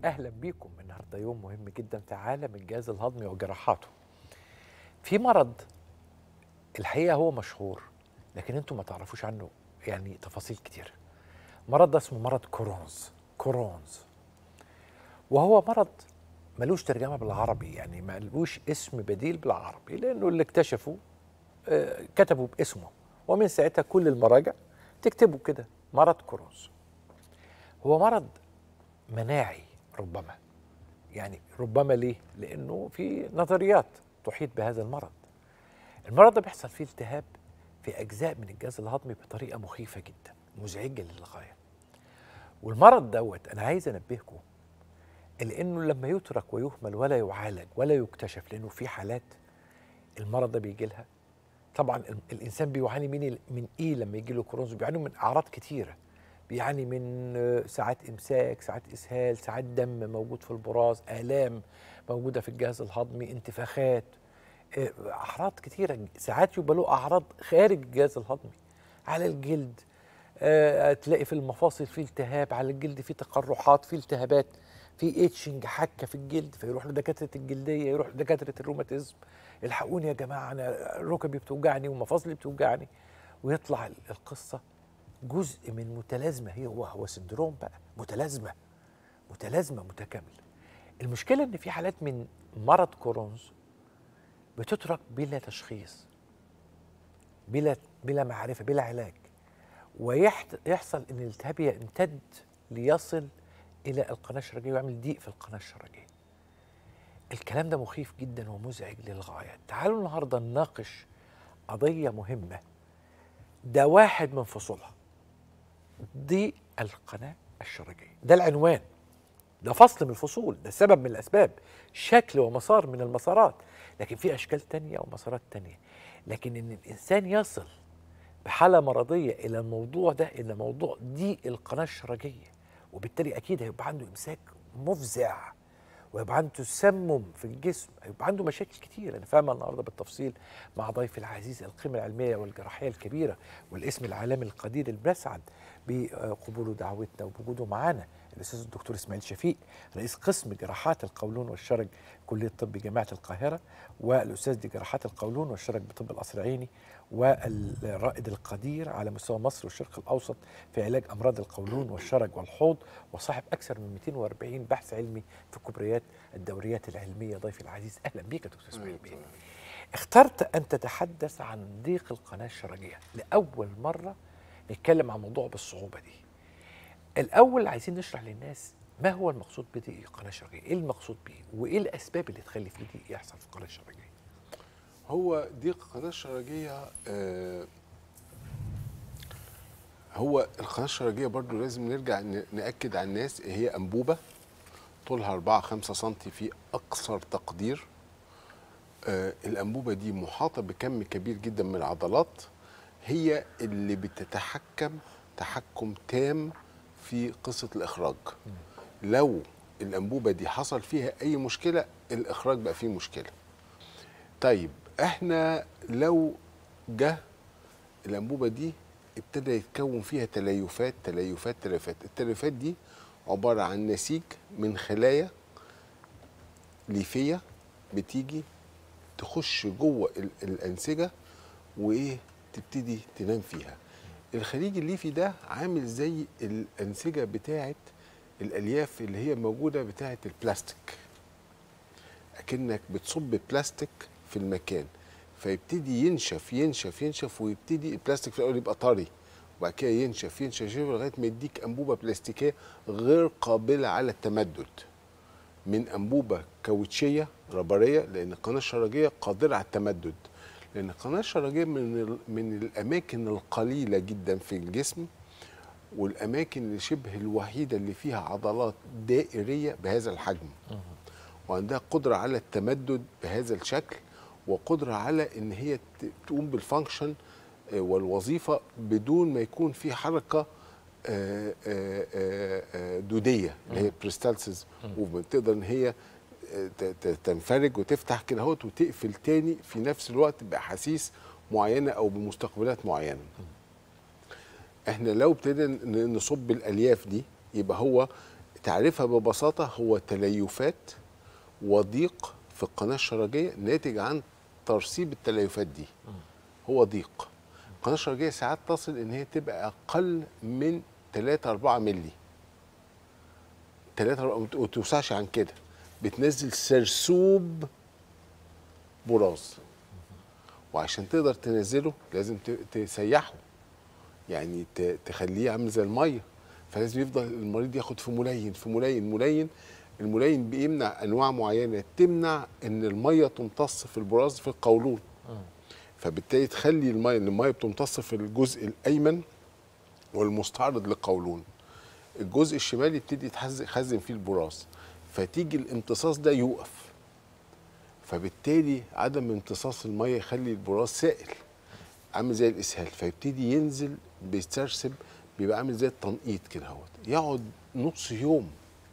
اهلا بيكم النهارده يوم مهم جدا في عالم الجهاز الهضمي وجراحاته في مرض الحقيقه هو مشهور لكن انتم ما تعرفوش عنه يعني تفاصيل كتير مرض ده اسمه مرض كورونز كورونز وهو مرض ملوش ترجمه بالعربي يعني ملوش اسم بديل بالعربي لانه اللي اكتشفوا آه، كتبوا باسمه ومن ساعتها كل المراجع تكتبوا كده مرض كورونز هو مرض مناعي ربما يعني ربما ليه؟ لأنه في نظريات تحيط بهذا المرض المرض ده بيحصل فيه التهاب في أجزاء من الجهاز الهضمي بطريقة مخيفة جدا مزعجة للغاية والمرض دوت أنا عايز أنبهكم لأنه لما يترك ويهمل ولا يعالج ولا يكتشف لأنه في حالات المرض ده بيجي لها طبعا ال- الإنسان بيعاني من ال- من إيه لما يجي له كورونز بيعاني من أعراض كتيرة بيعاني من آه، ساعات امساك ساعات اسهال ساعات دم موجود في البراز الام موجوده في الجهاز الهضمي انتفاخات آه، اعراض كتيره ساعات يبقى له اعراض خارج الجهاز الهضمي على الجلد آه، تلاقي في المفاصل في التهاب على الجلد في تقرحات في التهابات في اتشنج حكه في الجلد فيروح لدكاتره الجلديه يروح لدكاتره الروماتيزم الحقوني يا جماعه انا ركبي بتوجعني ومفاصلي بتوجعني ويطلع ال- القصه جزء من متلازمه هي هو هو سندروم بقى متلازمه متلازمه متكامله المشكله ان في حالات من مرض كورونز بتترك بلا تشخيص بلا بلا معرفه بلا علاج ويحصل ان الالتهاب يمتد ليصل الى القناه الشرجيه ويعمل ضيق في القناه الشرجيه الكلام ده مخيف جدا ومزعج للغايه تعالوا النهارده نناقش قضيه مهمه ده واحد من فصولها دي القناة الشرجية ده العنوان ده فصل من الفصول ده سبب من الأسباب شكل ومسار من المسارات لكن في أشكال تانية ومسارات تانية لكن إن الإنسان يصل بحالة مرضية إلى الموضوع ده إلى موضوع ضيق القناة الشرجية وبالتالي أكيد هيبقى عنده إمساك مفزع ويبقى عنده تسمم في الجسم هيبقى عنده مشاكل كتير انا فاهمها النهارده بالتفصيل مع ضيفي العزيز القيمه العلميه والجراحيه الكبيره والاسم العالمي القدير اللي بنسعد بقبوله دعوتنا وبوجوده معانا الاستاذ الدكتور اسماعيل شفيق رئيس قسم جراحات القولون والشرج كليه طب جامعه القاهره والاستاذ دي جراحات القولون والشرج بطب القصر العيني والرائد القدير على مستوى مصر والشرق الاوسط في علاج امراض القولون والشرج والحوض وصاحب اكثر من 240 بحث علمي في كبريات الدوريات العلميه ضيفي العزيز اهلا بيك يا دكتور اسماعيل بيه اخترت ان تتحدث عن ضيق القناه الشرجيه لاول مره نتكلم عن موضوع بالصعوبه دي الاول عايزين نشرح للناس ما هو المقصود بضيق القناه الشرجيه ايه المقصود بيه وايه الاسباب اللي تخلي فيه ضيق يحصل في القناه الشرجيه هو ضيق القناه الشرجيه آه هو القناه الشرجيه برضو لازم نرجع ن- ناكد على الناس هي انبوبه طولها 4 5 سم في اقصر تقدير آه الانبوبه دي محاطه بكم كبير جدا من العضلات هي اللي بتتحكم تحكم تام في قصه الاخراج لو الانبوبه دي حصل فيها اي مشكله الاخراج بقى فيه مشكله طيب احنا لو جه الانبوبه دي ابتدى يتكون فيها تليفات تليفات تليفات التليفات دي عباره عن نسيج من خلايا ليفيه بتيجي تخش جوه ال- الانسجه وايه تبتدي تنام فيها الخليج الليفي ده عامل زي الانسجه بتاعه الالياف اللي هي موجوده بتاعه البلاستيك اكنك بتصب بلاستيك في المكان فيبتدي ينشف ينشف ينشف ويبتدي البلاستيك في الاول يبقى طري وبعد كده ينشف ينشف ينشف لغايه ما يديك انبوبه بلاستيكيه غير قابله على التمدد من انبوبه كاوتشيه ربريه لان القناه الشرجيه قادره على التمدد لان القناه الشرجيه من ال- من الاماكن القليله جدا في الجسم والاماكن اللي شبه الوحيده اللي فيها عضلات دائريه بهذا الحجم وعندها قدره على التمدد بهذا الشكل وقدره على ان هي ت- تقوم بالفانكشن آه، والوظيفه بدون ما يكون في حركه آه، آه، آه، آه، دوديه اللي هي بريستالسيس موفمنت تقدر ان هي آه، ت- ت- تنفرج وتفتح كده اهوت وتقفل تاني في نفس الوقت باحاسيس معينه او بمستقبلات معينه احنا لو ابتدينا ن- نصب الالياف دي يبقى هو تعريفها ببساطه هو تليفات وضيق في القناه الشرجيه ناتج عن ترسيب التليفات دي هو ضيق القناه الشرجيه ساعات تصل ان هي تبقى اقل من 3 4 مللي 3 وما توسعش عن كده بتنزل سرسوب براز وعشان تقدر تنزله لازم ت- تسيحه يعني ت- تخليه عامل زي الميه فلازم يفضل المريض ياخد في ملين في ملين ملين الملين بيمنع انواع معينه تمنع ان الميه تمتص في البراز في القولون فبالتالي تخلي الميه ان الميه بتمتص في الجزء الايمن والمستعرض للقولون الجزء الشمالي يبتدي يتحز- يخزن فيه البراز فتيجي الامتصاص ده يوقف فبالتالي عدم امتصاص الميه يخلي البراز سائل عامل زي الاسهال فيبتدي ينزل بيسترسب بيبقى عامل زي التنقيط كده اهوت يقعد نص يوم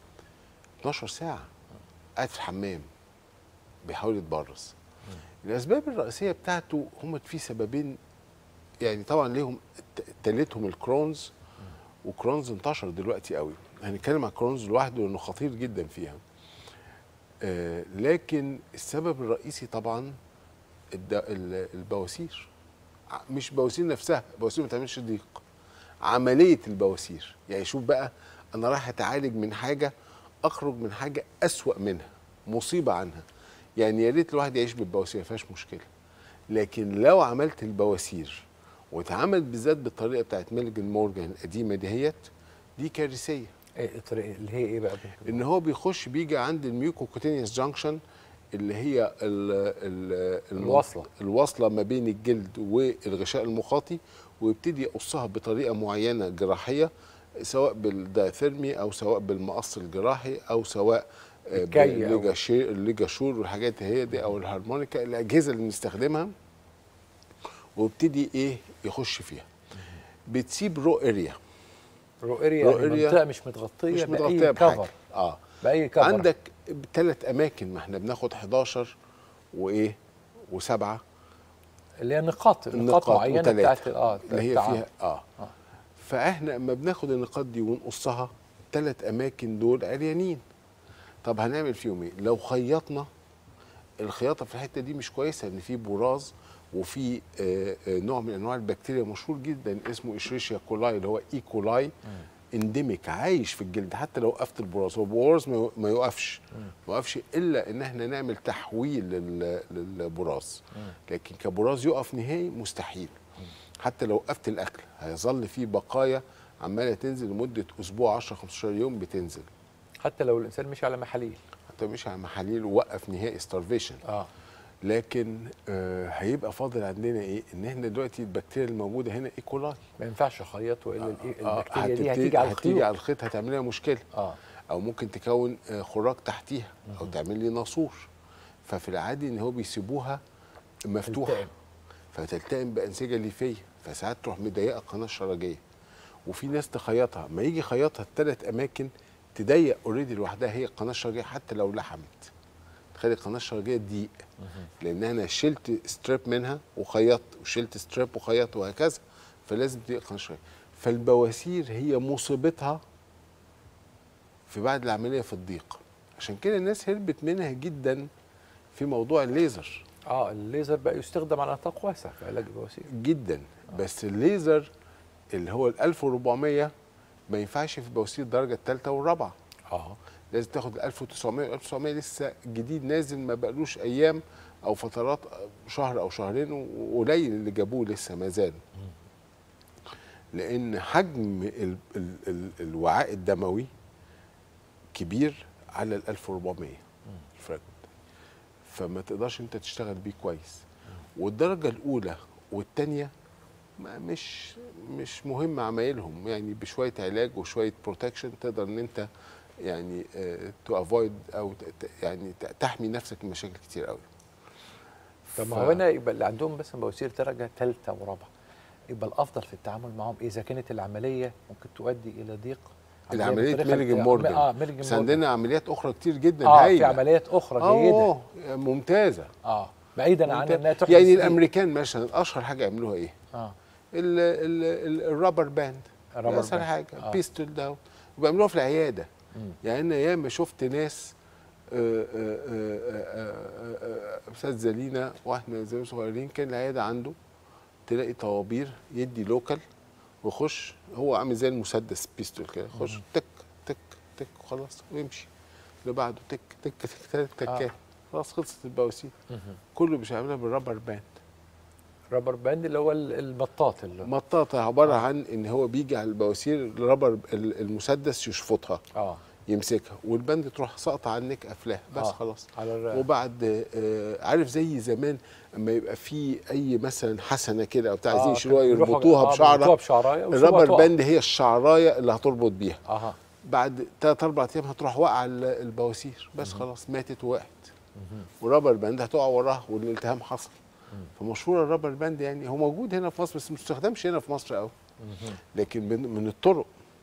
12 ساعه قاعد في الحمام بيحاول يتبرز الاسباب الرئيسيه بتاعته هم في سببين يعني طبعا ليهم ت- تالتهم الكرونز وكرونز انتشر دلوقتي قوي هنتكلم عن كرونز لوحده لانه خطير جدا فيها آه لكن السبب الرئيسي طبعا الد- ال- البواسير ع- مش بواسير نفسها البواسير ما تعملش ضيق عمليه البواسير يعني شوف بقى انا رايح اتعالج من حاجه اخرج من حاجه اسوا منها مصيبه عنها يعني يا ريت الواحد يعيش بالبواسير ما فيهاش مشكله لكن لو عملت البواسير واتعمل بالذات بالطريقه بتاعت ميلجن مورجان القديمه دهيت دي كارثيه إيه الطريقه اللي هي ايه بقى ان هو بيخش بيجي عند الميوكوكوتينيوس جانكشن اللي هي ال ال الم- الوصلة. الوصله ما بين الجلد والغشاء المخاطي ويبتدي يقصها بطريقه معينه جراحيه سواء بالدايثيرمي او سواء بالمقص الجراحي او سواء آه، الكي أو- بالليجاشير الليجاشور والحاجات هي دي او الهارمونيكا الاجهزه اللي بنستخدمها ويبتدي ايه يخش فيها بتسيب رو اريا رؤية رو يعني اريا منطقه مش متغطيه مش بأي متغطيه بحاجه كفر اه باي كفر عندك ثلاث اماكن ما احنا بناخد 11 وايه وسبعه اللي هي نقاط نقاط نقاط معينه وتلاتة. بتاعت اه اللي هي التعامل. فيها اه فاحنا اما بناخد النقاط دي ونقصها ثلاث اماكن دول عريانين طب هنعمل فيهم ايه لو خيطنا الخياطه في الحته دي مش كويسه ان في براز وفي آه، آه، نوع من انواع البكتيريا مشهور جدا اسمه اشريشيا كولاي اللي هو اي كولاي انديميك عايش في الجلد حتى لو وقفت البراز هو البراز ما يو- ما يوقفش ما يوقفش الا ان احنا نعمل تحويل لل- للبراز لكن كبراز يقف نهائي مستحيل حتى لو وقفت الاكل هيظل فيه بقايا عماله تنزل لمده اسبوع 10 15 يوم بتنزل حتى لو الانسان مشي على محاليل حتى مش على محاليل ووقف نهائي ستارفيشن اه لكن آه هيبقى فاضل عندنا ايه ان احنا دلوقتي البكتيريا الموجوده هنا ايكولاي ما ينفعش اخيط والا الإيه- آه، البكتيريا دي هتبتدي- هتيجي على هتيجي على الخيوط الخيط هتعمل لنا مشكله اه او ممكن تكون آه، خراج تحتيها او تعمل لي ناسور ففي العادي ان هو بيسيبوها مفتوحه تلتئم. فتلتئم بانسجه ليفيه فساعات تروح مضيقه القناه الشرجيه وفي ناس تخيطها ما يجي يخيطها الثلاث اماكن تضيق اوريدي لوحدها هي القناه الشرجيه حتى لو لحمت تخلي القناه الشرجيه ضيق لان انا شلت ستريب منها وخيطت وشلت ستريب وخيطت وهكذا فلازم تضيق القناه الشرجيه فالبواسير هي مصيبتها في بعد العمليه في الضيق عشان كده الناس هربت منها جدا في موضوع الليزر اه الليزر بقى يستخدم على نطاق واسع في علاج البواسير جدا بس الليزر اللي هو ال 1400 ما ينفعش في البواسير الدرجه الثالثه والرابعه اه لازم تاخد ال 1900 ال 1900 لسه جديد نازل ما بقالوش ايام او فترات شهر او شهرين وقليل اللي جابوه لسه ما زال لان حجم ال ال ال الوعاء الدموي كبير على ال 1400 الفراجمنت فما تقدرش انت تشتغل بيه كويس والدرجه الاولى والثانيه ما مش مش مهم عمايلهم يعني بشويه علاج وشويه بروتكشن تقدر ان انت يعني تو افويد او ت- ت- يعني ت- تحمي نفسك من مشاكل كتير قوي طب ما ف- هو هنا يبقى اللي عندهم بس بواسير درجه ثالثه ورابعه يبقى الافضل في التعامل معهم اذا كانت العمليه ممكن تؤدي الى ضيق العمليه بالطريقة ميليجن الت- مورجان اه ميليجن بس مورجان عندنا عمليات اخرى كتير جدا اه في هايلة. عمليات اخرى جيده اه ممتازه اه بعيدا عن ممتازة. انها تحدث يعني ضيق. الامريكان مثلا اشهر حاجه يعملوها ايه؟ اه ال- ال- ال- الرابر باند الرابر اسهل باند. حاجه آه. بيستول داون وبيعملوها في العياده مم. يعني انا ياما شفت ناس آه، آه، آه، آه، آه، آه، استاذ لينا واحنا زي صغيرين كان العياده عنده تلاقي طوابير يدي لوكال ويخش هو عامل زي المسدس بيستول كده يخش تك تك تك وخلاص ويمشي اللي بعده تك تك تك تك تكات خلاص خلصت البواسير كله مش هيعملها بالرابر باند رابر باند اللي هو ال- المطاط اللي مطاطه عباره عن ان هو بيجي على البواسير الرابر ال- المسدس يشفطها اه يمسكها والبند تروح ساقطه عنك قافلاها بس آه. خلاص على الر... وبعد آه، عارف زي زمان اما يبقى في اي مثلا حسنه كده او بتاع آه، عايزين يشيلوها كانوا يروحوا- يربطوها آه، بشعره بيربطوها بشعرايه ويسيبوها الرابر تقع. باند هي الشعرايه اللي هتربط بيها اها بعد ثلاث اربع ايام هتروح واقعه ال- البواسير بس خلاص ماتت ووقعت والرابر باند هتقع وراها والالتهام حصل فمشهور الرابر باند يعني هو موجود هنا في مصر بس ما بيستخدمش هنا في مصر قوي لكن من, من الطرق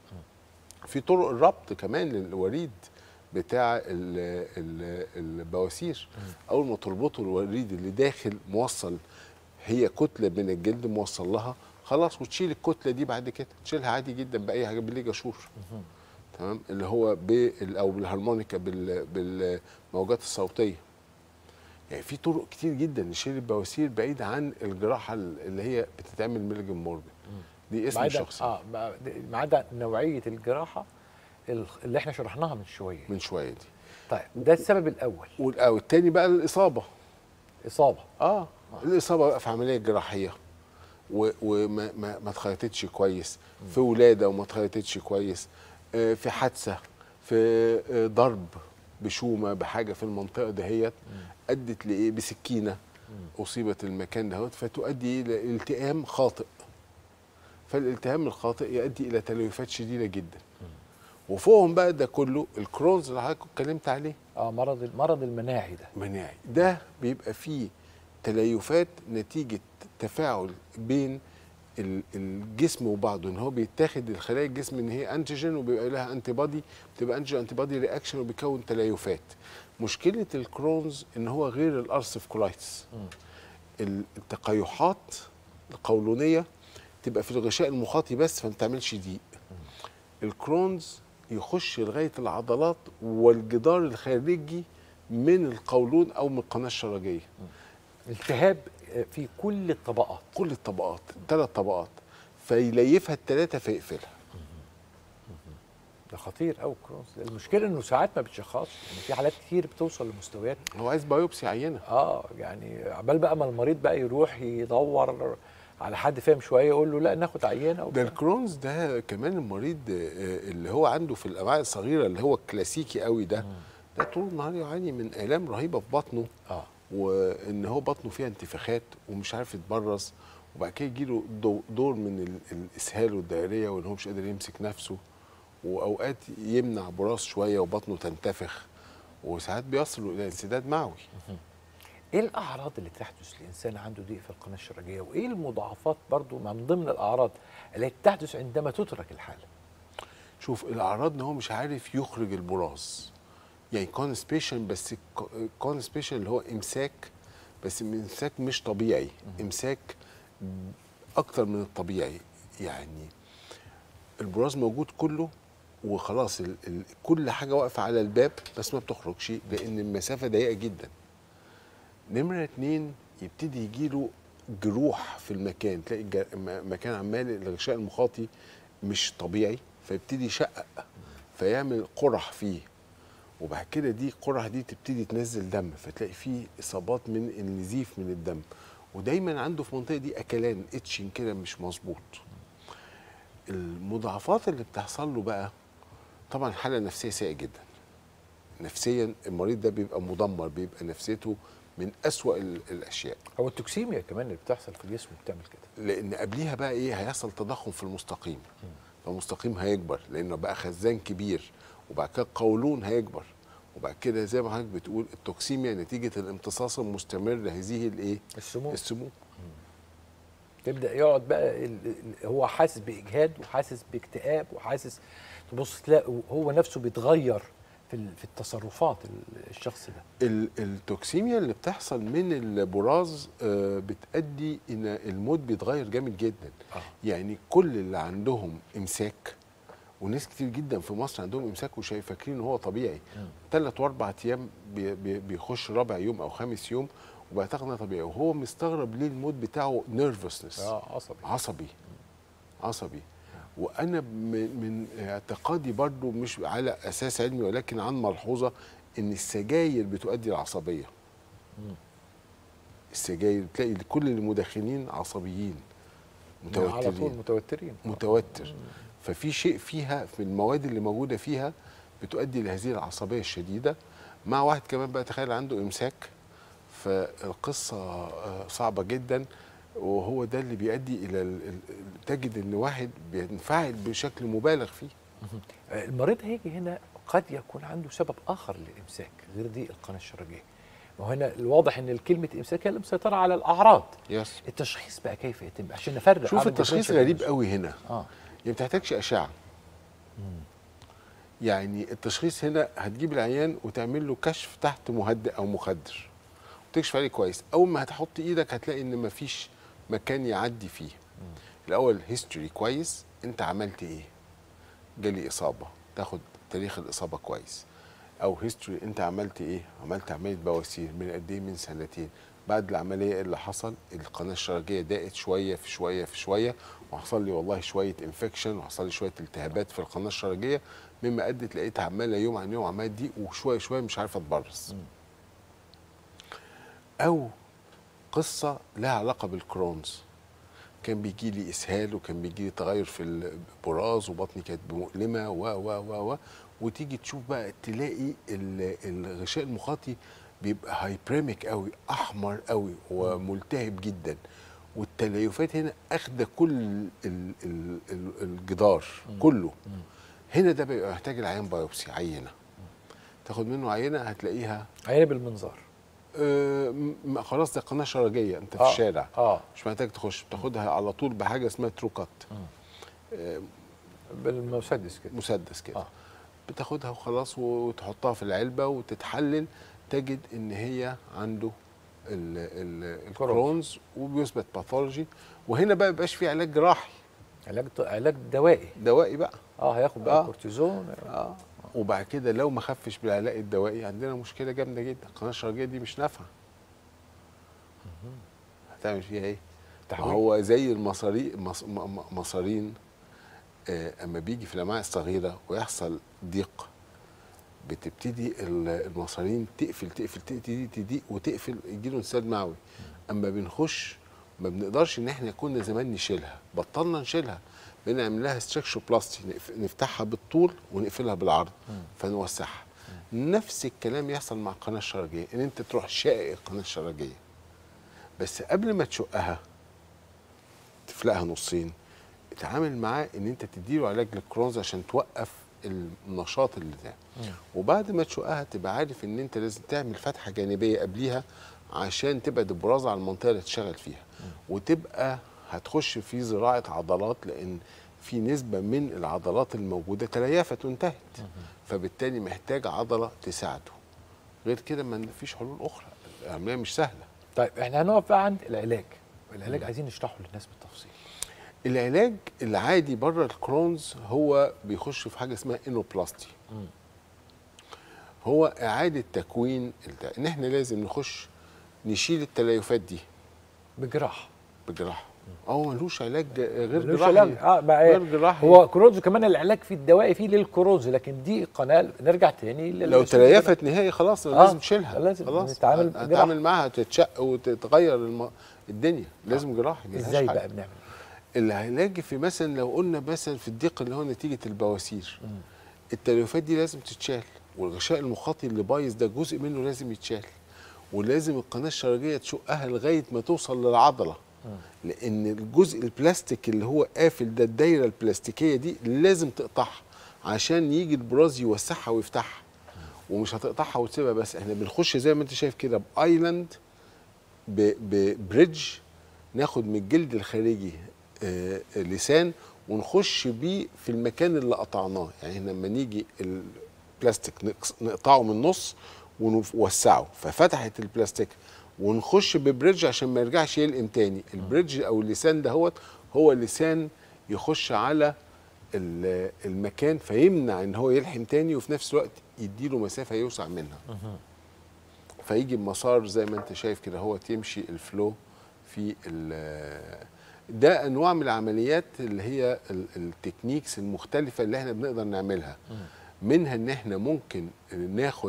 في طرق الربط كمان للوريد بتاع ال- ال- البواسير اول ما تربطوا الوريد اللي داخل موصل هي كتله من الجلد موصل لها خلاص وتشيل الكتله دي بعد كده تشيلها عادي جدا باي حاجه بالليجاشور تمام اللي هو بال او بالهارمونيكا بال- بالموجات الصوتيه يعني في طرق كتير جدا لشيل البواسير بعيد عن الجراحه اللي هي بتتعمل ميلجن موربن دي اسم ما عدا شخصي اه ما- ما عدا نوعيه الجراحه ال- اللي احنا شرحناها من شويه من شويه دي طيب ده السبب الاول وال- أو التاني بقى الاصابه اصابه اه الاصابه بقى في عمليه جراحيه و- وما ما, ما اتخيطتش كويس في ولاده وما اتخيطتش كويس آه، في حادثه في آه، ضرب بشومه بحاجه في المنطقه دهيت ادت لايه بسكينه اصيبت المكان دهوت فتؤدي الى التئام خاطئ فالالتهام الخاطئ يؤدي الى تلوثات شديده جدا وفوقهم بقى ده كله الكرونز اللي حضرتك اتكلمت عليه اه مرض المرض المناعي ده مناعي ده بيبقى فيه تليفات نتيجة تفاعل بين ال- الجسم وبعضه ان هو بيتاخد الخلايا الجسم ان هي انتيجين وبيبقى لها انتي بادي بتبقى انتيجين انتي بادي رياكشن وبيكون تليفات مشكله الكرونز ان هو غير الارثف كولايتس ال- التقيحات القولونيه تبقى في الغشاء المخاطي بس فما بتعملش ضيق الكرونز يخش لغايه العضلات والجدار الخارجي من القولون او من القناه الشرجيه التهاب آه، في كل الطبقات كل الطبقات ثلاث طبقات فيليفها الثلاثه فيقفلها ده خطير قوي الكرونز المشكله انه ساعات ما بتشخصش يعني في حالات كتير بتوصل لمستويات هو عايز بايوبسي عينه اه يعني عبال بقى ما المريض بقى يروح يدور على حد فاهم شويه يقول له لا ناخد عينه ده وبتاع. الكرونز ده كمان المريض آه، اللي هو عنده في الامعاء الصغيره اللي هو الكلاسيكي قوي ده ده طول النهار يعاني من الام رهيبه في بطنه اه وان هو بطنه فيها انتفاخات ومش عارف يتبرز وبعد كده يجيله دو- دور من ال- الاسهال والدائريه وان هو مش قادر يمسك نفسه واوقات يمنع براس شويه وبطنه تنتفخ وساعات بيصلوا الى انسداد معوي ايه الاعراض اللي تحدث لانسان عنده ضيق في القناه الشرجيه وايه المضاعفات برضو من ضمن الاعراض التي تحدث عندما تترك الحاله شوف الاعراض ان هو مش عارف يخرج البراز يعني كونسبيشن بس كونسبيشن اللي هو امساك بس امساك مش طبيعي امساك اكتر من الطبيعي يعني البراز موجود كله وخلاص ال ال كل حاجه واقفه على الباب بس ما بتخرجش لان المسافه ضيقه جدا نمره اتنين يبتدي يجيله جروح في المكان تلاقي الج- م- مكان عمال الغشاء المخاطي مش طبيعي فيبتدي يشقق فيعمل قرح فيه وبعد كده دي القرح دي تبتدي تنزل دم فتلاقي فيه اصابات من النزيف من الدم ودايما عنده في المنطقه دي اكلان اتشن كده مش مظبوط المضاعفات اللي بتحصل له بقى طبعا حاله نفسيه سيئه جدا نفسيا المريض ده بيبقى مدمر بيبقى نفسيته من أسوأ ال- الاشياء هو التوكسيميا كمان اللي بتحصل في الجسم بتعمل كده لان قبليها بقى ايه هيحصل تضخم في المستقيم فالمستقيم هيكبر لانه بقى خزان كبير وبعد كده القولون هيكبر وبعد كده زي ما حضرتك بتقول التوكسيميا نتيجه الامتصاص المستمر لهذه الايه السموم السموم تبدا يقعد بقى ال- ال- هو حاسس باجهاد وحاسس باكتئاب وحاسس تبص تلاقي هو نفسه بيتغير في ال- في التصرفات ال- الشخص ده ال- التوكسيميا اللي بتحصل من البراز آه، بتأدي ان المود بيتغير جامد جدا آه. يعني كل اللي عندهم امساك وناس كتير جدا في مصر عندهم امساك وشايف فاكرين ان هو طبيعي ثلاث واربع ايام بي بي بيخش رابع يوم او خامس يوم وبيعتقد انه طبيعي وهو مستغرب ليه المود بتاعه نيرفسنس اه عصبي عصبي عصبي وانا من من اعتقادي برضو مش على اساس علمي ولكن عن ملحوظه ان السجاير بتؤدي العصبيه السجاير تلاقي كل المدخنين عصبيين على طول متوترين متوترين متوتر ففي شيء فيها في المواد اللي موجوده فيها بتؤدي لهذه العصبيه الشديده مع واحد كمان بقى تخيل عنده امساك فالقصه آه، صعبه جدا وهو ده اللي بيؤدي الى ال- ال- ال- تجد ان واحد بينفعل بشكل مبالغ فيه المريض هيجي هنا قد يكون عنده سبب اخر للامساك غير دي القناه الشرجيه ما هو هنا الواضح ان كلمه امساك هي اللي مسيطره على الاعراض يس التشخيص بقى كيف يتم عشان نفرق شوف أعمل التشخيص differential غريب diagnosis. قوي هنا اه يعني ما بتحتاجش اشعه يعني التشخيص هنا هتجيب العيان وتعمل له كشف تحت مهدئ او مخدر وتكشف عليه كويس اول ما هتحط ايدك هتلاقي ان مفيش مكان يعدي فيه الاول هيستوري كويس انت عملت ايه جالي اصابه تاخد تاريخ الاصابه كويس او هيستوري انت عملت ايه عملت عمليه بواسير من قد ايه من سنتين بعد العمليه إيه اللي حصل القناه الشرجيه ضاقت شويه في شويه في شويه وحصل لي والله شويه انفكشن وحصل لي شويه التهابات في القناه الشرجيه مما ادت لقيتها عماله يوم عن يوم عماله تضيق وشويه شويه مش عارفه تبرز او قصه لها علاقه بالكرونز كان بيجي لي اسهال وكان بيجي لي تغير في البراز وبطني كانت مؤلمه و و و و وتيجي تشوف بقى تلاقي ال- الغشاء المخاطي بيبقى هايبريميك قوي احمر قوي وملتهب جدا والتليفات هنا اخده كل ال ال ال الجدار كله هنا ده بيبقى محتاج العيان بايوبسي عينه تاخد منه عينه هتلاقيها عيني بالمنظار آه م- خلاص ده قناه شرجيه انت في آه، الشارع اه مش محتاج تخش بتاخدها على طول بحاجه اسمها ترو كات بالمسدس كده مسدس كده آه. بتاخدها وخلاص وتحطها في العلبه وتتحلل تجد ان هي عنده ال ال الكرونز وبيثبت باثولوجي وهنا بقى مبقاش في علاج جراحي علاج علاج دوائي دوائي بقى اه هياخد بقى آه. كورتيزون اه وبعد كده لو ما خفش بالعلاج الدوائي عندنا مشكله جامده جدا القناه الشرجيه دي مش نافعه هتعمل فيها ايه؟ ما تحويل. هو زي المصاري مص- م- م- مصارين آه، اما بيجي في الامعاء الصغيره ويحصل ضيق بتبتدي ال- المصارين تقفل تقفل تقفل تضيق وتقفل يجي له انسداد معوي اما بنخش ما بنقدرش ان احنا كنا زمان نشيلها بطلنا نشيلها بنعمل لها ستركشر بلاستي نفتحها بالطول ونقفلها بالعرض فنوسعها نفس الكلام يحصل مع القناه الشرجيه ان انت تروح شائق القناه الشرجيه بس قبل ما تشقها تفلقها نصين اتعامل معاه ان انت تديله علاج للكرونز عشان توقف النشاط اللي ده وبعد ما تشقها تبقى عارف ان انت لازم تعمل فتحه جانبيه قبليها عشان تبعد البراز عن المنطقه اللي تشتغل فيها وتبقى هتخش في زراعه عضلات لان في نسبه من العضلات الموجوده تليفت وانتهت فبالتالي محتاج عضله تساعده غير كده ما فيش حلول اخرى العمليه مش سهله طيب احنا هنقف بقى عند العلاج العلاج عايزين نشرحه للناس بالتفصيل العلاج العادي بره الكرونز هو بيخش في حاجه اسمها انوبلاستي هو اعاده تكوين الدم ان احنا لازم نخش نشيل التليفات دي بجراحه بجراحه هو ملوش علاج غير ملوش جراحي علاج اه بقى غير إيه؟ جراحي هو كروز كمان العلاج فيه الدوائي فيه للكروز لكن دي قناه نرجع تاني لل- لو تليفت نهائي خلاص آه، لازم تشيلها لازم خلاص نتعامل هت- جراحي. هتعامل معاها تتشق وتتغير الم... الدنيا لازم جراحي ملهاش ازاي حل. بقى بنعمل العلاج في مثلا لو قلنا مثلا في الضيق اللي هو نتيجه البواسير التليفات دي لازم تتشال والغشاء المخاطي اللي بايظ ده جزء منه لازم يتشال ولازم القناه الشرجيه تشقها لغايه ما توصل للعضله لان الجزء البلاستيك اللي هو قافل ده الدايره البلاستيكيه دي لازم تقطعها عشان يجي البراز يوسعها ويفتحها ومش هتقطعها وتسيبها بس احنا بنخش زي ما انت شايف كده بايلاند ب- ببريدج ناخد من الجلد الخارجي آه، آه، لسان ونخش بيه في المكان اللي قطعناه يعني إحنا لما نيجي البلاستيك نقص- نقطعه من النص ونوسعه ففتحت البلاستيك ونخش ببريدج عشان ما يرجعش يلقم تاني البريدج او اللسان دهوت هو اللسان يخش على ال- المكان فيمنع ان هو يلحم تاني وفي نفس الوقت يديله مسافه يوسع منها فيجي بمسار زي ما انت شايف كده هو تمشي الفلو في ال- ده انواع من العمليات اللي هي ال- التكنيكس المختلفه اللي احنا بنقدر نعملها منها ان احنا ممكن ناخد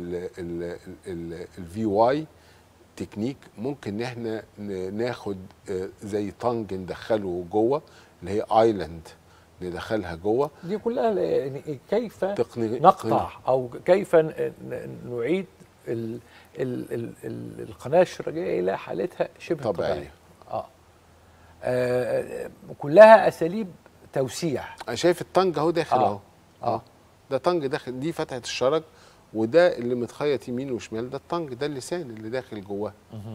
الفي واي تكنيك ممكن ان احنا ن- ناخد آه، زي طنج ندخله جوه اللي هي ايلاند ندخلها جوه دي كلها ل- يعني كيف تقني- نقطع او كيف ن- ن- نعيد ال ال ال ال القناه الشرجيه الى حالتها شبه طبيعية. طبيعيه اه آه، كلها اساليب توسيع انا شايف الطنج اهو داخل آه. اهو آه. ده طنج داخل دي فتحه الشرج وده اللي متخيط يمين وشمال ده الطنج ده اللسان اللي داخل جواه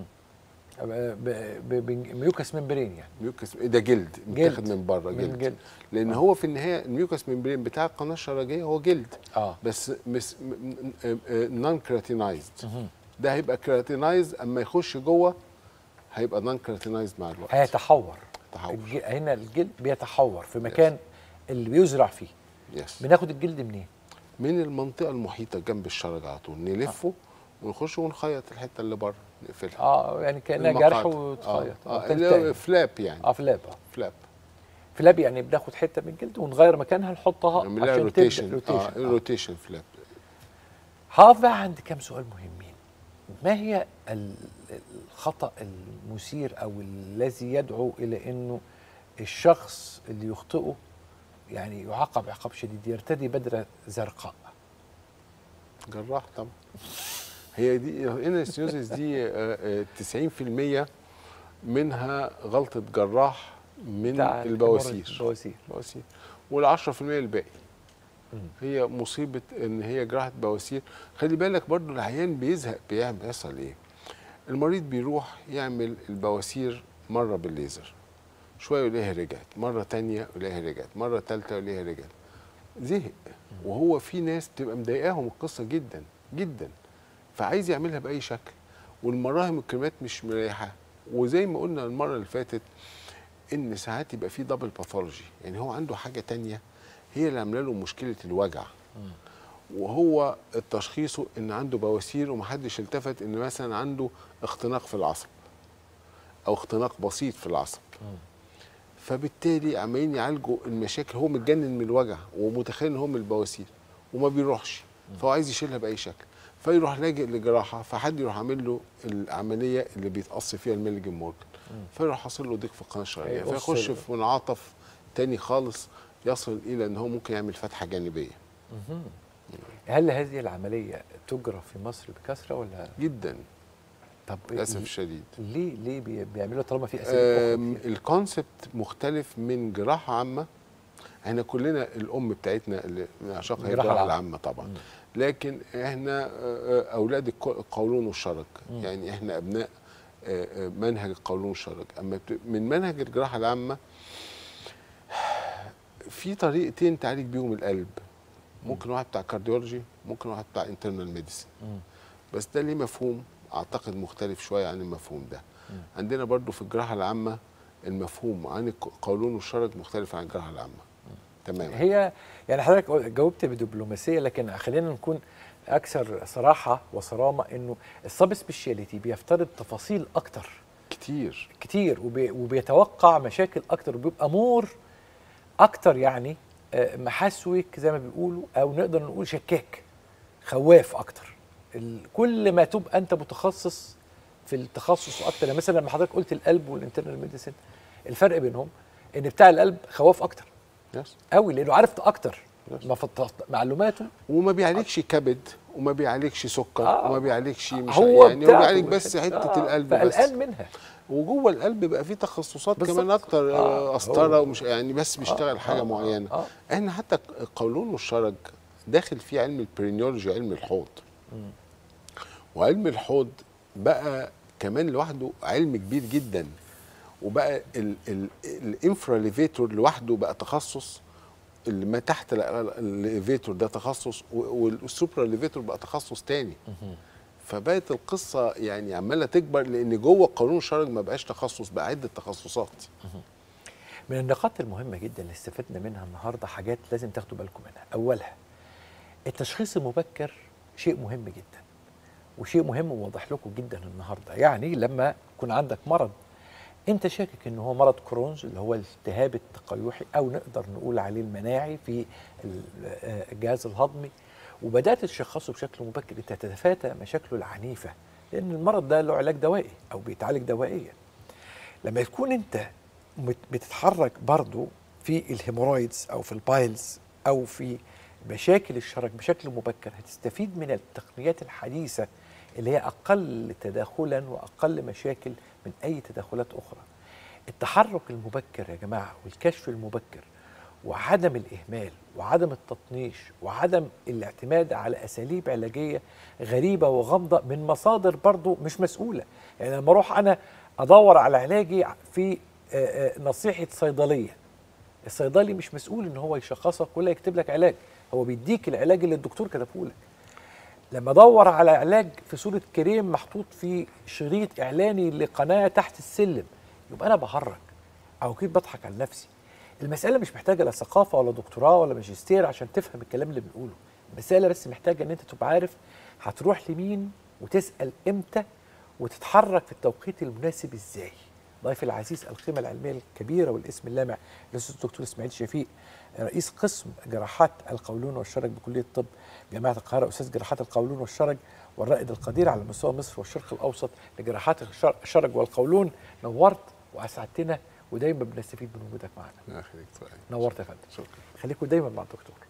ب- ب- بميوكس ممبرين يعني ميوكس ده جلد متاخد من بره من جلد, جلد. لان هو في النهايه الميوكس ممبرين بتاع القناه الشرجيه هو جلد اه بس مس نون كراتينايزد ده هيبقى كراتينايز اما يخش جوه هيبقى نون كراتينايزد مع الوقت هيتحور تحور. الج- هنا الجلد بيتحور في مكان اللي بيزرع فيه يس بناخد الجلد منين؟ من المنطقه المحيطه جنب الشرج على طول نلفه ونخش ونخيط الحته اللي بره نقفلها اه يعني كانها المقاطع. جرح وتخيط اه, آه. آه. اللي هو فلاب يعني اه فلاب اه فلاب فلاب يعني بناخد حته من الجلد ونغير مكانها نحطها نعمل لها عشان روتيشن تبدا اه روتيشن آه. روتيشن فلاب هقف بقى عند كام سؤال مهمين ما هي ال- الخطا المثير او الذي يدعو الى انه الشخص اللي يخطئه يعني يعاقب عقاب شديد يرتدي بدله زرقاء جراح طبعا هي دي الانستيوزيس دي آه، آه، 90% منها غلطه جراح من بتاع البواسير البواسير بواسير وال 10% الباقي هي مصيبه ان هي جراحه بواسير خلي بالك برضو العيان بيزهق بيعمل بيحصل ايه المريض بيروح يعمل البواسير مره بالليزر شويه يلاقيها رجعت مره تانية يلاقيها رجعت مره تالتة يلاقيها رجعت زهق وهو في ناس بتبقى مضايقاهم القصه جدا جدا فعايز يعملها باي شكل والمراهم والكريمات مش مريحه وزي ما قلنا المره اللي فاتت ان ساعات يبقى في دبل باثولوجي يعني هو عنده حاجه تانية هي اللي عامله له مشكله الوجع وهو تشخيصه ان عنده بواسير ومحدش التفت ان مثلا عنده اختناق في العصب او اختناق بسيط في العصب فبالتالي عمالين يعالجوا المشاكل هو متجنن من الوجع ومتخيل ان هو من البواسير وما بيروحش فهو عايز يشيلها باي شكل فيروح لاجئ لجراحه فحد يروح عامل له العمليه اللي بيتقص فيها الميلجن مورجن فيروح حاصل له ضيق في القناه الشرعيه هيقص فيخش ال- في منعطف تاني خالص يصل الى ان هو ممكن يعمل فتحه جانبيه هل هذه العمليه تجرى في مصر بكثره ولا جدا طب للاسف الشديد ليه ليه بي- بيعملوا طالما في اسئله آم، الكونسبت مختلف من جراحه عامه احنا كلنا الام بتاعتنا اللي بنعشقها هي الجراحة الجراحه العامة. العامه طبعا لكن احنا آه، آه، اولاد الك- القولون والشرج مم. يعني احنا ابناء آه، آه، منهج القولون والشرج اما بت- من منهج الجراحه العامه في طريقتين تعالج بيهم القلب ممكن واحد بتاع كارديولوجي ممكن واحد بتاع انترنال ميديسن مم. بس ده ليه مفهوم اعتقد مختلف شويه عن المفهوم ده مم. عندنا برضو في الجراحه العامه المفهوم عن القولون والشرج مختلف عن الجراحه العامه تماما هي يعني حضرتك جاوبت بدبلوماسيه لكن خلينا نكون اكثر صراحه وصرامه انه السب سبيشاليتي بيفترض تفاصيل اكتر كتير كتير وبي وبيتوقع مشاكل اكتر وبيبقى مور اكتر يعني آه، محاسوك زي ما بيقولوا او نقدر نقول شكاك خواف اكتر ال- كل ما تبقى انت متخصص في التخصص واكتر يعني مثلا لما حضرتك قلت القلب والانترنال ميديسن الفرق بينهم ان بتاع القلب خواف اكتر يس قوي لانه عارف اكتر يس. ما فط- معلوماته وما بيعالجش كبد وما بيعالجش سكر آه. وما بيعالجش مش هو يعني هو بتاعته بيعالج بس الحتة- حته آه، القلب بس فقلقان منها وجوه القلب بقى فيه تخصصات بالظبط. كمان اكتر آه، آه قسطره هو- ومش يعني بس بيشتغل آه، حاجه آه، معينه آه. احنا حتى القولون والشرج داخل فيه علم البرينيولوجي علم الحوض وعلم الحوض بقى كمان لوحده علم كبير جدا وبقى الانفراليفيتور لوحده بقى تخصص اللي ما تحت الليفيتور ده تخصص والسوبرا ليفيتور بقى تخصص تاني فبقت القصه يعني عماله تكبر لان جوه قانون الشرج ما بقاش تخصص بقى عده تخصصات من النقاط المهمة جدا اللي استفدنا منها النهاردة حاجات لازم تاخدوا بالكم منها أولها التشخيص المبكر شيء مهم جدا وشيء مهم وواضح لكم جدا النهاردة يعني لما يكون عندك مرض انت شاكك ان هو مرض كرونز اللي هو الالتهاب التقيحي او نقدر نقول عليه المناعي في ال- آه، الجهاز الهضمي وبدات تشخصه بشكل مبكر انت تتفادى مشاكله العنيفه لان المرض ده له علاج دوائي او بيتعالج دوائيا لما يكون انت مت- بتتحرك برضو في الهيمورويدز او في البايلز او في مشاكل الشرج بشكل مبكر هتستفيد من التقنيات الحديثه اللي هي اقل تداخلا واقل مشاكل من اي تداخلات اخرى. التحرك المبكر يا جماعه والكشف المبكر وعدم الاهمال وعدم التطنيش وعدم الاعتماد على اساليب علاجيه غريبه وغامضه من مصادر برضو مش مسؤوله يعني لما اروح انا ادور على علاجي في آه، آه، نصيحه صيدليه الصيدلي مش مسؤول ان هو يشخصك ولا يكتب لك علاج هو بيديك العلاج اللي الدكتور كتبه لك لما ادور على علاج في صوره كريم محطوط في شريط اعلاني لقناه تحت السلم يبقى انا بهرج او كده بضحك على نفسي المساله مش محتاجه لا ثقافه ولا دكتوراه ولا ماجستير عشان تفهم الكلام اللي بنقوله المساله بس محتاجه ان انت تبقى عارف هتروح لمين وتسال امتى وتتحرك في التوقيت المناسب ازاي ضيفي العزيز القيمه العلميه الكبيره والاسم اللامع الاستاذ الدكتور اسماعيل شفيق رئيس قسم جراحات القولون والشرج بكليه الطب جامعه القاهره استاذ جراحات القولون والشرج والرائد القدير على مستوى مصر والشرق الاوسط لجراحات الشر- الشرج والقولون نورت واسعدتنا ودايما بنستفيد من وجودك معنا الله يخليك طيب. نورت يا فندم شكرا خليكم دايما مع الدكتور